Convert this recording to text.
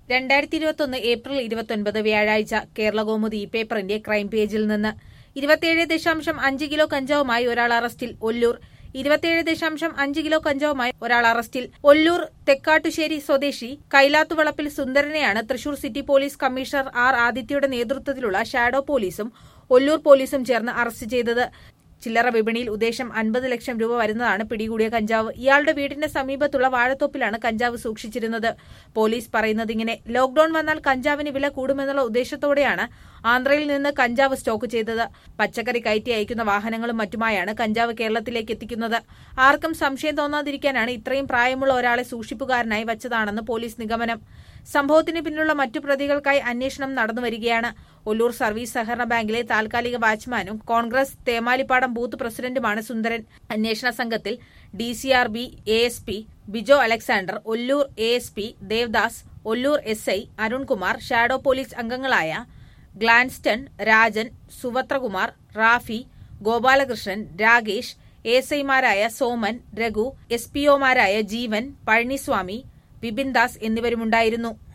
രണ്ടായിരത്തി ഇരുപത്തൊന്ന് ഏപ്രിൽ ഇരുപത്തൊൻപത് വ്യാഴാഴ്ച കേരളകൗമുദി പേപ്പറിന്റെ ക്രൈം പേജിൽ നിന്ന് ഇരുപത്തിയേഴ് ദശാംശം അഞ്ച് കിലോ കഞ്ചാവുമായി ഒരാൾ അറസ്റ്റിൽ ഒല്ലൂർ ഇരുപത്തിയേഴ് ദശാംശം അഞ്ച് കിലോ കഞ്ചാവുമായി ഒരാൾ അറസ്റ്റിൽ ഒല്ലൂർ തെക്കാട്ടുശ്ശേരി സ്വദേശി കൈലാത്തുവളപ്പിൽ സുന്ദരനെയാണ് Thrissur city police commissioner R ആദിത്യയുടെ നേതൃത്വത്തിലുള്ള ഷാഡോ പോലീസും ഒല്ലൂർ പോലീസും ചേർന്ന് അറസ്റ്റ് ചെയ്തത് ചില്ലറ വിപണിയിൽ ഉദ്ദേശം അൻപത് ലക്ഷം രൂപ വരുന്നതാണ് പിടികൂടിയ കഞ്ചാവ് ഇയാളുടെ വീടിന്റെ സമീപത്തുള്ള വാഴത്തോപ്പിലാണ് കഞ്ചാവ് സൂക്ഷിച്ചിരുന്നത് പോലീസ് പറയുന്നത് ഇങ്ങനെ ലോക്ഡൌൺ വന്നാൽ കഞ്ചാവിന് വില കൂടുമെന്നുള്ള ഉദ്ദേശത്തോടെയാണ് ആന്ധ്രയിൽ നിന്ന് കഞ്ചാവ് സ്റ്റോക്ക് ചെയ്തത് പച്ചക്കറി കയറ്റി അയക്കുന്ന വാഹനങ്ങളും മറ്റുമായാണ് കഞ്ചാവ് കേരളത്തിലേക്ക് എത്തിക്കുന്നത് ആർക്കും സംശയം തോന്നാതിരിക്കാനാണ് ഇത്രയും പ്രായമുള്ള ഒരാളെ സൂക്ഷിപ്പുകാരനായി വച്ചതാണെന്ന് പോലീസ് നിഗമനം സംഭവത്തിന് പിന്നിലുള്ള മറ്റു പ്രതികൾക്കായി അന്വേഷണം നടന്നുവരികയാണ് ഒല്ലൂർ സർവീസ് സഹകരണ ബാങ്കിലെ താൽക്കാലിക വാച്ച്മാനും കോൺഗ്രസ് തേമാലിപ്പാടം ബൂത്ത് പ്രസിഡന്റുമാണ് സുന്ദരൻ അന്വേഷണ സംഘത്തിൽ D C R B A S P Bijo Alexander Ollur A S P Devadas Ollur S I Arunkumar shadow police അംഗങ്ങളായ ഗ്ലാൻസ്റ്റൺ രാജൻ സുവത്രകുമാർ റാഫി ഗോപാലകൃഷ്ണൻ രാകേഷ് എസ് ഐമാരായ സോമൻ രഘു എസ് പിഒമാരായ ജീവൻ പഴനിസ്വാമി വിപിൻ ദാസ് എന്നിവരുമുണ്ടായിരുന്നു